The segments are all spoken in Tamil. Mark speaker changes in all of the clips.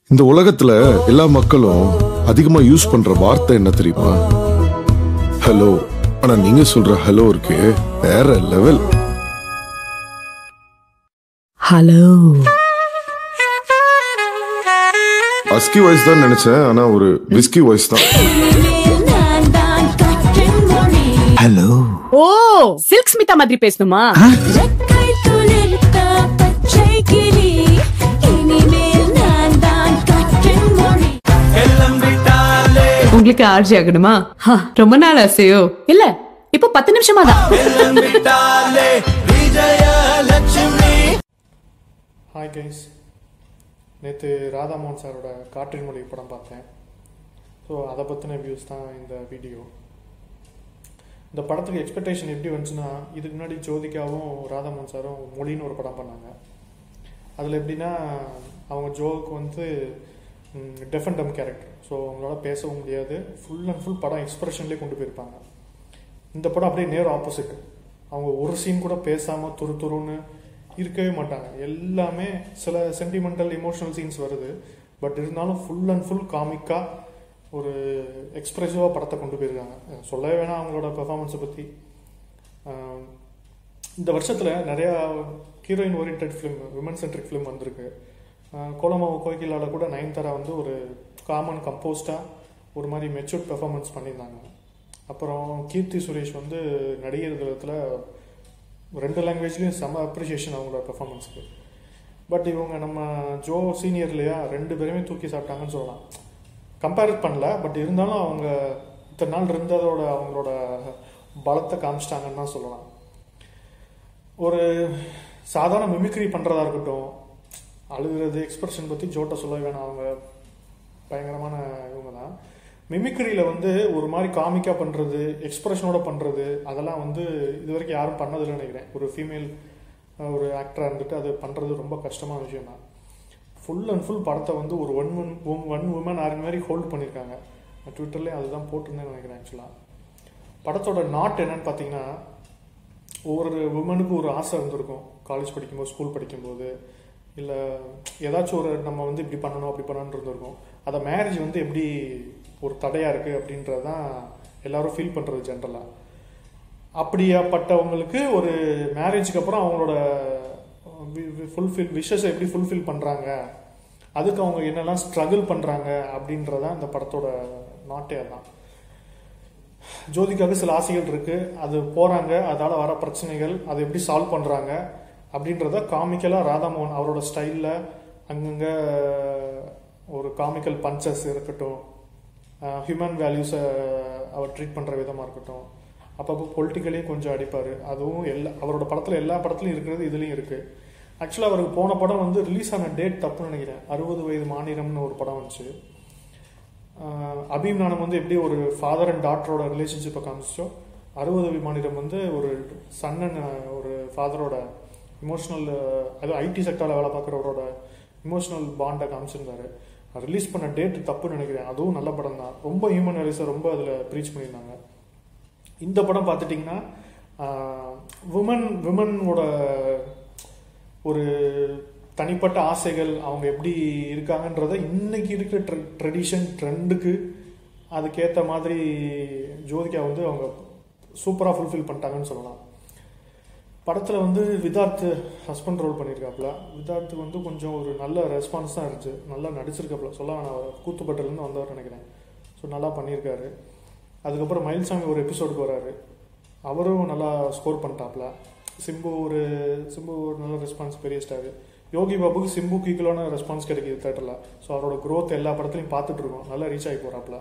Speaker 1: இந்த உலகத்துல எல்லா மக்களும் அதிகமா யூஸ் பண்ற வார்த்தை என்ன தெரியுமா ஹலோ ஆனா நீங்க சொல்ற ஹலோ இருக்கே வேற லெவல்
Speaker 2: ஹலோ
Speaker 1: அஸ்கி வாய்ஸ் தான் நினைச்சேன் ஆனா ஒரு விஸ்கி வாய்ஸ் தான்
Speaker 3: ஹலோ
Speaker 2: ஓ சில்க் ஸ்மிதா மாதிரி பேசணுமா உங்களுக்கு ஆர்ஜி ஆகணுமா ஹா, ரொம்ப நாள் ஆசையோ இல்ல இப்போ பத்து நிமிஷமா தான்
Speaker 4: ஹாய் கைஸ் நேற்று ராதாமோகன் சாரோட காற்றின் மொழி படம் பார்த்தேன் ஸோ அதை பற்றின வியூஸ் தான் இந்த வீடியோ இந்த படத்துக்கு எக்ஸ்பெக்டேஷன் எப்படி வந்துச்சுன்னா இதுக்கு முன்னாடி ஜோதிகாவும் ராதாமோகன் சாரும் மொழின்னு ஒரு படம் பண்ணாங்க அதில் எப்படின்னா அவங்க ஜோவுக்கு வந்து deaf and dumb character so அவங்களால பேசவும் முடியாது ஃபுல் அண்ட் ஃபுல் படம் எக்ஸ்பிரஷன்லேயே கொண்டு போயிருப்பாங்க இந்த படம் அப்படியே நேர் ஆப்போசிட் அவங்க ஒரு சீன் கூட பேசாமல் துரு துருன்னு இருக்கவே மாட்டாங்க எல்லாமே சில சென்டிமெண்டல் இமோஷனல் சீன்ஸ் வருது பட் இருந்தாலும் ஃபுல் அண்ட் ஃபுல் காமிக்காக ஒரு எக்ஸ்பிரசிவாக படத்தை கொண்டு போயிருக்காங்க அஹ் சொல்லவே வேணாம் அவங்களோட பெர்ஃபார்மன்ஸை பற்றி இந்த வருஷத்தில் நிறையா heroine orient film women centric film வந்திருக்கு அஹ் கோலமாவு கோகிலால கூட நயன்தாரா வந்து ஒரு காமன் கம்போஸ்டாக ஒரு மாதிரி மெச்சூர்ட் பெர்ஃபார்மன்ஸ் பண்ணியிருந்தாங்க அப்புறம் கீர்த்தி சுரேஷ் வந்து நடிகர் திலத்தில் ரெண்டு லாங்குவேஜ்லேயும் செம அப்ரிசியேஷன் அவங்களோட பெர்ஃபார்மன்ஸ்க்கு பட் இவங்க நம்ம ஜோ சீனியர் இல்லையா ரெண்டு பேருமே தூக்கி சாப்பிட்டாங்கன்னு சொல்லலாம் கம்பேர் பண்ணல பட் இருந்தாலும் அவங்க இத்தனை நாள் இருந்ததோட அவங்களோட பலத்தை காமிச்சிட்டாங்கன்னு தான் சொல்லலாம் ஒரு சாதாரண மிமிக்ரி பண்ணுறதா இருக்கட்டும் அழுகிறது எக்ஸ்பிரஷன் பற்றி ஜோட்ட சொல்ல வேணாம் அவங்க பயங்கரமான இவங்க தான் மிமிக்ரியில் வந்து ஒரு மாதிரி காமிக்காக பண்ணுறது எக்ஸ்பிரஷனோட பண்ணுறது அதெல்லாம் வந்து இது வரைக்கும் யாரும் பண்ணதில்லைன்னு நினைக்கிறேன் ஒரு ஃபீமேல் ஒரு ஆக்டராக இருந்துட்டு அது பண்ணுறது ரொம்ப கஷ்டமான விஷயம் தான் ஃபுல் அண்ட் ஃபுல் படத்தை வந்து ஒரு ஒன் ஒன் ஒன் உமன் ஆறு மாதிரி ஹோல்ட் பண்ணியிருக்காங்க ட்விட்டர்லேயும் அதுதான் போட்டிருந்தேன்னு நினைக்கிறேன் ஆக்சுவலாக படத்தோட நாட் என்னன்னு பார்த்தீங்கன்னா ஒவ்வொரு உமனுக்கும் ஒரு ஆசை இருந்திருக்கும் காலேஜ் படிக்கும்போது ஸ்கூல் படிக்கும்போது இல்லை ஏதாச்சும் ஒரு நம்ம வந்து இப்படி பண்ணணும் அப்படி பண்ணணும்னு இருந்திருக்கும் அதை மேரேஜ் வந்து எப்படி ஒரு தடையாக இருக்குது அப்படின்றது தான் எல்லாரும் ஃபீல் பண்ணுறது ஜென்ரலாக அப்படியாப்பட்டவங்களுக்கு ஒரு மேரேஜுக்கு அப்புறம் அவங்களோட ஃபுல்ஃபில் விஷஸை எப்படி ஃபுல்ஃபில் பண்ணுறாங்க அதுக்கு அவங்க என்னெல்லாம் ஸ்ட்ரகிள் பண்ணுறாங்க அப்படின்றதான் இந்த படத்தோட நாட்டே அதான் ஜோதிகாவுக்கு சில ஆசைகள் இருக்கு அது போறாங்க அதால வர பிரச்சனைகள் அதை எப்படி சால்வ் பண்றாங்க அப்படின்றத காமிக்கலா ராதாமோகன் அவரோட ஸ்டைல்ல அங்கங்க ஒரு காமிக்கல் பஞ்சஸ் இருக்கட்டும் ஹியூமன் வேல்யூஸை அவர் ட்ரீட் பண்ற விதமா இருக்கட்டும் அப்பப்போ பொலிட்டிக்கலையும் கொஞ்சம் அடிப்பார் அதுவும் எல்லா அவரோட படத்தில் எல்லா படத்துலையும் இருக்கிறது இதுலேயும் இருக்கு ஆக்சுவலாக அவருக்கு போன படம் வந்து ரிலீஸ் ஆன டேட் தப்புன்னு நினைக்கிறேன் அறுபது வயது மாநிலம்னு ஒரு படம் வந்துச்சு ஆஹ் அபீம் நானம் வந்து எப்படி ஒரு ஃபாதர் அண்ட் டாட்டரோட ரிலேஷன்ஷிப்பை காமிச்சோ அறுபது விமானிடம் வந்து ஒரு சன் அண்ட் ஒரு ஃபாதரோட இமோஷனல் அது ஐடி செக்டாரில் வேலை பார்க்குறவரோட இமோஷனல் பாண்டை காமிச்சிருந்தாரு ரிலீஸ் பண்ண டேட் தப்புன்னு நினைக்கிறேன் அதுவும் நல்ல படம் தான் ரொம்ப ஹியூமன் வேல்யூஸை ரொம்ப அதில் ப்ரீச் பண்ணியிருந்தாங்க இந்த படம் பார்த்துட்டிங்கன்னா உமன் விமனோட ஒரு தனிப்பட்ட ஆசைகள் அவங்க எப்படி இருக்காங்கன்றத இன்னைக்கு இருக்கிற ட்ரெடிஷன் ட்ரெண்டுக்கு அதுக்கேற்ற மாதிரி ஜோதிகா வந்து அவங்க சூப்பராக ஃபுல்ஃபில் பண்ணிட்டாங்கன்னு சொல்லலாம் படத்தில் வந்து விதார்த் ஹஸ்பண்ட் ரோல் பண்ணியிருக்காப்புல விதார்த்துக்கு வந்து கொஞ்சம் ஒரு நல்ல ரெஸ்பான்ஸ் தான் இருந்துச்சு நல்லா நடிச்சிருக்காப்புல சொல்ல வேணாம் அவர் கூத்துப்பட்டிலேருந்து வந்தவர் நினைக்கிறேன் ஸோ நல்லா பண்ணியிருக்காரு அதுக்கப்புறம் மயில்சாமி ஒரு எபிசோடுக்கு வராரு அவரும் நல்லா ஸ்கோர் பண்ணிட்டாப்புல சிம்பு ஒரு சிம்பு ஒரு நல்ல ரெஸ்பான்ஸ் பெரிய ஸ்டார் யோகி பாபுக்கு சிம்புக்கு ஈக்குவலான ரெஸ்பான்ஸ் கிடைக்குது தேட்டரில் ஸோ அவரோட growth எல்லா படத்துலையும் பார்த்துட்டு இருக்கோம் நல்லா ரீச் ஆகி போகிறாப்புல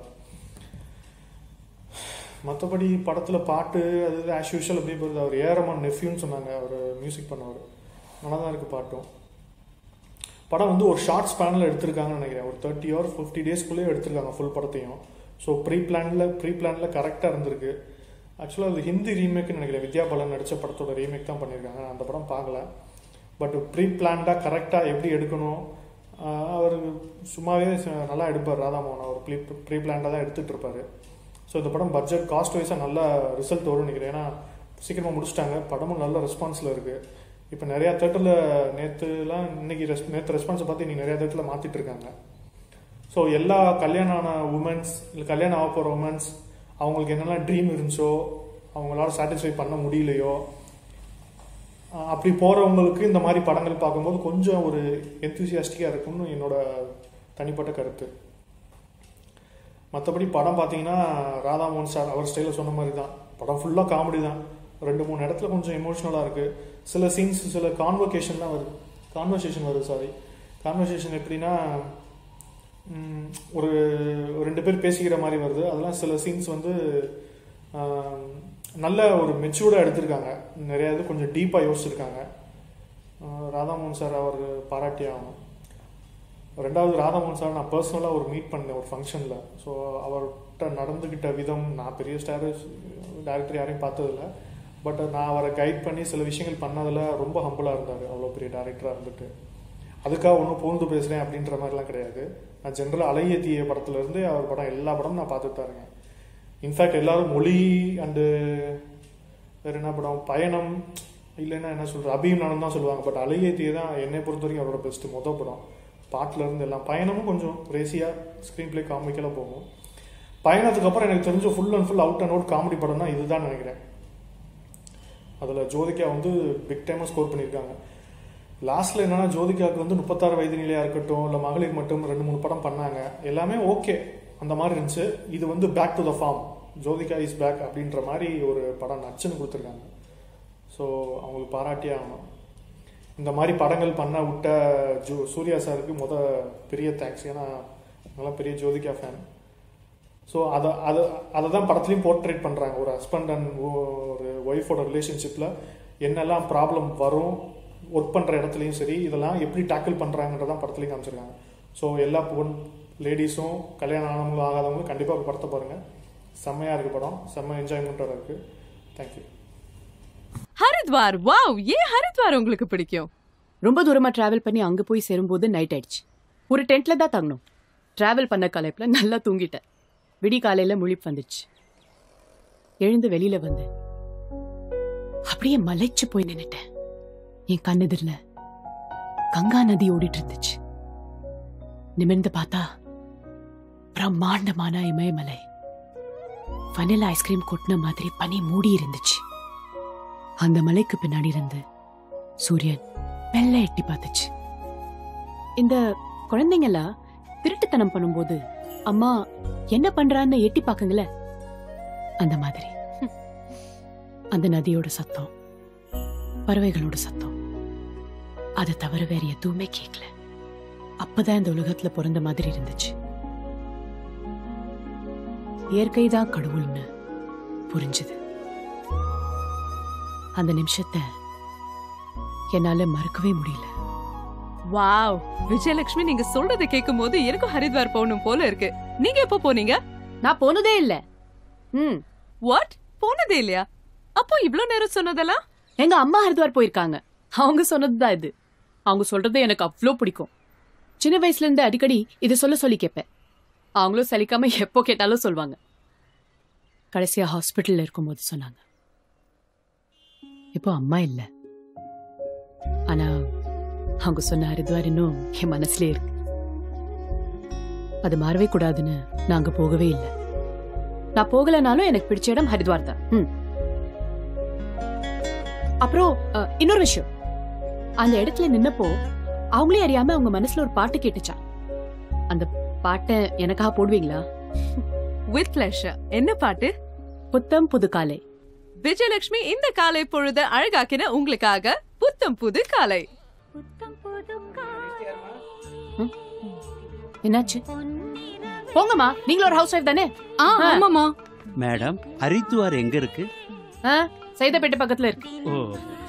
Speaker 4: மற்றபடி படத்தில் பாட்டு அது ஆஸ் யூஷுவல் அப்படி போகுது அவர் ஏரமான் நெஃப்யூன்னு சொன்னாங்க அவர் மியூசிக் பண்ணவர் நல்லா தான் இருக்குது பாட்டும் படம் வந்து ஒரு ஷார்ட் ஸ்பேனில் எடுத்திருக்காங்கன்னு நினைக்கிறேன் ஒரு தேர்ட்டி ஆர் ஃபிஃப்டி டேஸ்க்குள்ளேயே எடுத்திருக்காங்க ஃபுல் படத்தையும் ஸோ ப்ரீ பிளானில் ப்ரீ பிளானில் கரெக்டாக இருந்திருக்கு ஆக்சுவலாக அது ஹிந்தி ரீமேக்னு நினைக்கிறேன் வித்யா பாலன் நடித்த படத்தோட ரீமேக் தான் பண்ணியிருக்காங்க அந்த படம் பார்க்கல பட் ப்ரீ பிளான்டாக கரெக்டாக எப்படி எடுக்கணும் ஆஹ் அவர் சும்மாவே ச- நல்லா எடுப்பார் ராதாமோகன் அவர் ப்ரீ ப்ரீ பிளான்டாக தான் எடுத்துகிட்டு இருப்பார் ஸோ இந்த படம் பட்ஜெட் காஸ்ட் வைஸாக நல்ல ரிசல்ட் வரும்னு நினைக்கிறேன் ஏன்னா சீக்கிரமாக முடிச்சிட்டாங்க படமும் நல்ல ரெஸ்பான்ஸில் இருக்குது இப்போ நிறையா தேட்டரில் நேற்றுலாம் இன்னைக்கு ரெஸ் நேற்று ரெஸ்பான்ஸை பார்த்து இன்னைக்கு நிறையா தேட்டரில் மாற்றிட்டு இருக்காங்க ஸோ எல்லா கல்யாணம் ஆன உமன்ஸ் இல்லை கல்யாணம் ஆக போகிற உமன்ஸ் அவங்களுக்கு என்னெல்லாம் ட்ரீம் இருந்துச்சோ அவங்களால சாட்டிஸ்ஃபை பண்ண முடியலையோ அஹ் அப்படி போகிறவங்களுக்கு இந்த மாதிரி படங்கள் பார்க்கும்போது கொஞ்சம் ஒரு எந்தூசியாஸ்டிக்காக இருக்கும்னு என்னோட தனிப்பட்ட கருத்து மற்றபடி படம் பார்த்தீங்கன்னா ராதாமோகன் சார் அவர் ஸ்டைலில் சொன்ன மாதிரி தான் படம் ஃபுல்லாக காமெடி தான் ரெண்டு மூணு இடத்துல கொஞ்சம் எமோஷ்னலாக இருக்குது சில சீன்ஸ் சில கான்வொகேஷன்லாம் வருது கான்வர்சேஷன் வருது சாரி கான்வர்சேஷன் எப்படின்னா ம், ஒரு ஒரு ரெண்டு பேர் பேசிக்கிற மாதிரி வருது அதெல்லாம் சில சீன்ஸ் வந்து ஆம், நல்ல ஒரு மெச்சூர்டாக எடுத்திருக்காங்க நிறைய இது கொஞ்சம் டீப்பாக யோசிச்சிருக்காங்க ஆஹ் ராதாமோகன் சார் அவர் பாராட்டி ஆகணும் ரெண்டாவது ராதாமோகன் சார் நான் பர்சனலாக ஒரு மீட் பண்ணேன் ஒரு ஃபங்க்ஷனில் ஸோ அவர்கிட்ட நடந்துக்கிட்ட விதம் நான் பெரிய ஸ்டார் டேரக்டர் யாரையும் பார்த்ததில்ல பட் நான் அவரை கைட் பண்ணி சில விஷயங்கள் பண்ணதில் ரொம்ப ஹம்பிளாக இருந்தார் அவ்வளோ பெரிய டேரக்டராக இருந்துட்டு அதுக்காக ஒன்றும் புகுந்து பேசுகிறேன் அப்படின்ற மாதிரிலாம் கிடையாது நான் ஜென்ரலாக அலைய தீய படத்துலேருந்து அவர் படம் எல்லா படமும் நான் பார்த்துட்டு தான் இருக்கேன் இன்ஃபேக்ட் எல்லாரும் மொழி அண்டு வேற என்ன படம் பயணம் இல்லைன்னா என்ன சொல்ற அபிநயம் தான் சொல்லுவாங்க பட் அலைய தீய தான் என்னை பொறுத்த வரைக்கும் அவரோட பெஸ்ட் மொதல் படம் பாட்டுல இருந்து எல்லாம் பயணமும் கொஞ்சம் ரேசியா ஸ்க்ரீன் பிளே காமிக்கெல்லாம் போகும் பயணத்துக்கு அப்புறம் எனக்கு தெரிஞ்ச full and full out and out comedy படம் தான் இதுதான் நினைக்கிறேன் அதில் ஜோதிகா வந்து பிக் டைமாக ஸ்கோர் பண்ணியிருக்காங்க லாஸ்ட்ல என்னன்னா ஜோதிகாவுக்கு வந்து முப்பத்தாறு வயது நிலையா இருக்கட்டும் இல்லை மகளிர் மட்டும் ரெண்டு மூணு படம் பண்ணாங்க எல்லாமே ஓகே அந்த மாதிரி இருந்துச்சு இது வந்து back to the form Jyothika is back அப்படின்ற மாதிரி ஒரு படம் நச்சுன்னு கொடுத்துருக்காங்க ஸோ அவங்களுக்கு பாராட்டியே ஆகணும் இந்த மாதிரி படங்கள் பண்ண விட்ட ஜோ சூர்யா சாருக்கு முத பெரிய தேங்க்ஸ் ஏன்னா நல்லா பெரிய ஜோதிகா ஃபேன் ஸோ அதை அதை அதை தான் படத்துலையும் போர்ட்ரேட் பண்ணுறாங்க ஒரு ஹஸ்பண்ட் அண்ட் ஒரு ஒய்ஃபோட ரிலேஷன்ஷிப்பில் என்னெல்லாம் ப்ராப்ளம் வரும் ஒர்க் பண்ணுற இடத்துலையும் சரி இதெல்லாம் எப்படி டேக்கிள் பண்ணுறாங்கன்றதான் படத்துலையும் காமிச்சிருக்காங்க ஸோ எல்லா பொன் லேடிஸும் கல்யாணம் ஆனவங்களும் ஆகாதவங்களும் கண்டிப்பாக படத்தை பாருங்கள் செம்மையாக இருக்குது படம் செம்ம என்ஜாய்மெண்ட்டாக இருக்குது தேங்க்யூ
Speaker 2: ஹரித்வார் வாவ் ஏன் ஹரித்வார் உங்களுக்கு பிடிக்கும்
Speaker 5: ரொம்ப தூரமா டிராவல் பண்ணி அங்க போய் சேரும்போது நைட் ஆயிடுச்சு ஒரு டென்ட்ல தான் தங்கணும் டிராவல் பண்ண கலைப்புல நல்லா தூங்கிட்டேன் விடி காலையில முழிப்பு வந்துச்சு எழுந்து வெளியில வந்து அப்படியே மலைச்சு போய் நின்னுட்டேன் என் கண்ணெதிரில கங்கா நதி ஓடிட்டு இருந்துச்சு நிமிர்ந்து பார்த்தா பிரம்மாண்டமான இமயமலை வனிலா ஐஸ்கிரீம் கொட்டின மாதிரி பனி மூடி இருந்துச்சு அந்த மலைக்கு பின்னாடி இருந்து சூரியன் மெல்ல எட்டி பார்த்துச்சு இந்த குழந்தைங்கலாம் திருட்டுத்தனம் பண்ணும்போது அம்மா என்ன பண்றான்னு எட்டி பாக்குங்களே அந்த மாதிரி அந்த நதியோட சத்தம் பறவைகளோட சத்தம் அதை தவிர வேற எதுவுமே கேட்கல அப்பதான் இந்த உலகத்துல பிறந்த மாதிரி இருந்துச்சு இயற்கைதான் கடவுள்னு புரிஞ்சுது அந்த நிமிஷத்தை என்னால மறக்கவே முடியல
Speaker 2: வாவ் விஜயலட்சுமி நீங்க சொல்றதை கேட்கும் போது எனக்கும் ஹரித்வார் போகணும் போல இருக்கு நீங்க எப்போ போனீங்க
Speaker 5: நான் போனதே இல்ல ம்
Speaker 2: வாட் போனதே இல்லையா அப்போ இவ்ளோ நேரம் சொன்னதெல்லாம்
Speaker 5: எங்க அம்மா ஹரித்வார் போயிருக்காங்க அவங்க சொன்னதுதான் இது அவங்க சொல்றது எனக்கு அவ்வளோ பிடிக்கும் சின்ன வயசுல இருந்து அடிக்கடி இதை சொல்ல சொல்லி கேட்பேன் அவங்களும் சலிக்காம எப்போ கேட்டாலும் சொல்லுவாங்க கடைசியா ஹாஸ்பிட்டல்ல இருக்கும்போது சொன்னாங்க இப்போ அம்மா இல்ல ஆனா அவங்க சொன்ன ஹரித்வார் இன்னும் என் மனசுலயே இருக்கு அது மாறவே கூடாதுன்னு நான் அங்க போகவே இல்லை நான் போகலைனாலும் எனக்கு பிடிச்ச இடம் ஹரித்வார் தான் ம் அப்புறம் அஹ், இன்னொரு விஷயம் அந்த இடத்துல நின்னப்போ அவங்களே அறியாம அவங்க மனசுல ஒரு பாட்டு கேட்டுச்சா அந்த பாட்டை எனக்காக போடுவீங்களா
Speaker 2: வித் பிளஷர் என்ன பாட்டு
Speaker 5: புத்தம் புது காலை
Speaker 2: விஜயலட்சுமி இந்த காலை பொழுது அழகாக்கின உங்களுக்காக புத்தம் புது காலை
Speaker 5: என்னாச்சு போங்கம்மா நீங்களும் ஒரு ஹவுஸ் ஒய்ஃப் தானே
Speaker 2: ஆ
Speaker 5: ஆமாமா
Speaker 3: மேடம் ஹரித்துவார் எங்க இருக்கு
Speaker 5: சைதாப்பேட்டை பக்கத்துல இருக்கு
Speaker 3: ஓ